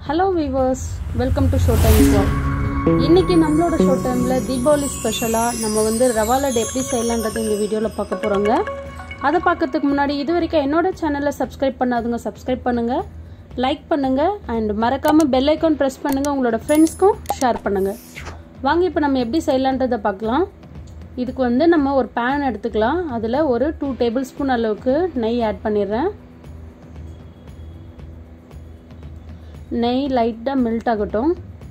hello viewers welcome to show time வால் இன்னைக்கு நம்மளோட ஷோ டைமில் தீபாவளி ஸ்பெஷலாக நம்ம வந்து ரவா லட்டு எப்படி செய்யலான்றது இந்த வீடியோவில் பார்க்க போகிறோங்க அதை பார்க்கறதுக்கு முன்னாடி இது வரைக்கும் என்னோட சேனலை சப்ஸ்கிரைப் பண்ணாதுங்க சப்ஸ்கிரைப் பண்ணுங்கள் லைக் பண்ணுங்கள் அண்ட் மறக்காமல் பெல் ஐக்கான் ப்ரெஸ் பண்ணுங்கள் உங்களோட ஃப்ரெண்ட்ஸ்க்கும் ஷேர் பண்ணுங்கள் வாங்க இப்போ நம்ம எப்படி செய்யலான்றதை பார்க்கலாம் இதுக்கு வந்து நம்ம ஒரு பேன் எடுத்துக்கலாம் அதில் ஒரு டூ டேபிள் ஸ்பூன் அளவுக்கு நெய் ஆட் பண்ணிடுறேன் நெய் லைட்டாக மெல்ட் ஆகட்டும்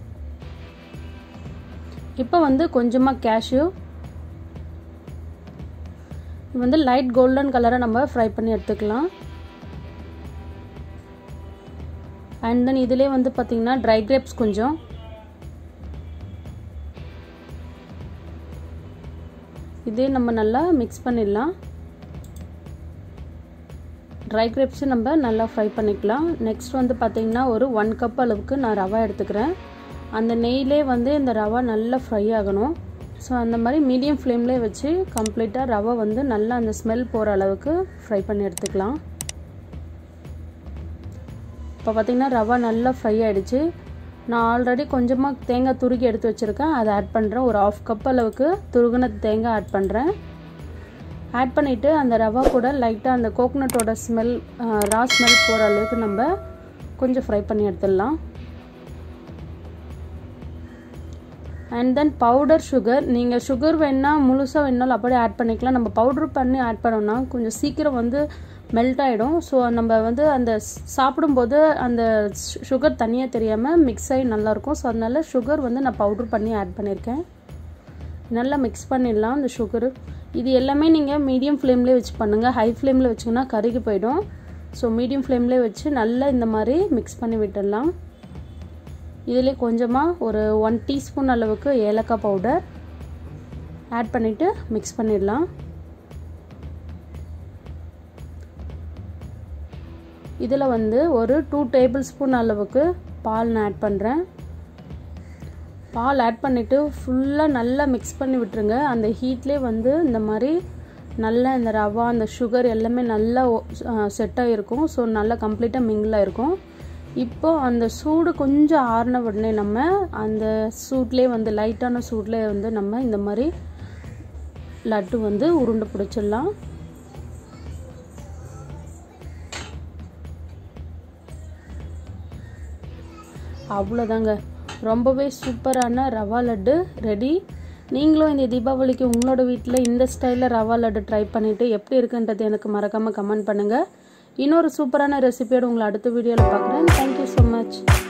இப்போ வந்து கொஞ்சமாக கேஷ்யூ இது வந்து லைட் கோல்டன் கலரை நம்ம ஃப்ரை பண்ணி எடுத்துக்கலாம் அண்ட் தென் இதிலே வந்து பார்த்திங்கன்னா ட்ரை கிரேப்ஸ் கொஞ்சம் இதே நம்ம நல்லா மிக்ஸ் பண்ணிடலாம் ட்ரை கிரேப்ஸு நம்ம நல்லா ஃப்ரை பண்ணிக்கலாம் நெக்ஸ்ட் வந்து பார்த்திங்கன்னா ஒரு ஒன் கப் அளவுக்கு நான் ரவா எடுத்துக்கிறேன் அந்த நெய்லே வந்து இந்த ரவா நல்லா ஃப்ரை ஆகணும் ஸோ அந்த மாதிரி மீடியம் ஃப்ளேம்லேயே வச்சு கம்ப்ளீட்டாக ரவை வந்து நல்லா அந்த ஸ்மெல் போகிற அளவுக்கு ஃப்ரை பண்ணி எடுத்துக்கலாம் இப்போ பார்த்திங்கன்னா ரவா நல்லா ஃப்ரை ஆகிடுச்சு நான் ஆல்ரெடி கொஞ்சமாக தேங்காய் துருக்கி எடுத்து வச்சுருக்கேன் அதை ஆட் பண்ணுறேன் ஒரு ஆஃப் கப் அளவுக்கு துருகுன தேங்காய் ஆட் பண்ணுறேன் ஆட் பண்ணிவிட்டு அந்த ரவா கூட லைட்டாக அந்த கோகனட்டோட ஸ்மெல் ரா ஸ்மெல் போகிற அளவுக்கு நம்ம கொஞ்சம் ஃப்ரை பண்ணி எடுத்துடலாம் அண்ட் தென் பவுடர் சுகர் நீங்கள் சுகர் வேணால் முழுசாக வேணாலும் அப்படியே ஆட் பண்ணிக்கலாம் நம்ம பவுடர் பண்ணி ஆட் பண்ணோம்னா கொஞ்சம் சீக்கிரம் வந்து மெல்ட் ஆகிடும் ஸோ நம்ம வந்து அந்த சாப்பிடும்போது அந்த சுகர் தனியாக தெரியாமல் மிக்ஸ் ஆகி நல்லாயிருக்கும் ஸோ அதனால் சுகர் வந்து நான் பவுடர் பண்ணி ஆட் பண்ணியிருக்கேன் நல்லா மிக்ஸ் பண்ணிடலாம் இந்த சுகரு இது எல்லாமே நீங்கள் மீடியம் ஃப்ளேம்லேயே வச்சு பண்ணுங்கள் ஹை ஃப்ளேமில் வச்சிங்கன்னா கருகி போயிடும் ஸோ மீடியம் ஃப்ளேம்லேயே வச்சு நல்லா இந்த மாதிரி மிக்ஸ் பண்ணி விட்டுடலாம் இதில் கொஞ்சமாக ஒரு ஒன் டீஸ்பூன் அளவுக்கு ஏலக்காய் பவுடர் ஆட் பண்ணிவிட்டு மிக்ஸ் பண்ணிடலாம் இதில் வந்து ஒரு டூ டேபிள் ஸ்பூன் அளவுக்கு பால் நான் ஆட் பண்ணுறேன் பால் ஆட் பண்ணிவிட்டு ஃபுல்லாக நல்லா மிக்ஸ் பண்ணி விட்டுருங்க அந்த ஹீட்லேயே வந்து இந்த மாதிரி நல்லா இந்த ரவா அந்த சுகர் எல்லாமே நல்லா செட் ஆகிருக்கும் ஸோ நல்லா கம்ப்ளீட்டாக மிங்கிளாக இருக்கும் இப்போ அந்த சூடு கொஞ்சம் ஆறின உடனே நம்ம அந்த சூட்லேயே வந்து லைட்டான சூட்லேயே வந்து நம்ம இந்த மாதிரி லட்டு வந்து உருண்டை பிடிச்சிடலாம் அவ்வளோதாங்க ரொம்பவே சூப்பரான ரவா லட்டு ரெடி நீங்களும் இந்த தீபாவளிக்கு உங்களோட வீட்டில் இந்த ஸ்டைலில் ரவா லட்டு ட்ரை பண்ணிவிட்டு எப்படி இருக்குன்றது எனக்கு மறக்காமல் கமெண்ட் பண்ணுங்கள் இன்னொரு சூப்பரான ரெசிபியோடு உங்களை அடுத்த வீடியோவில் பார்க்குறேன் தேங்க்யூ ஸோ மச்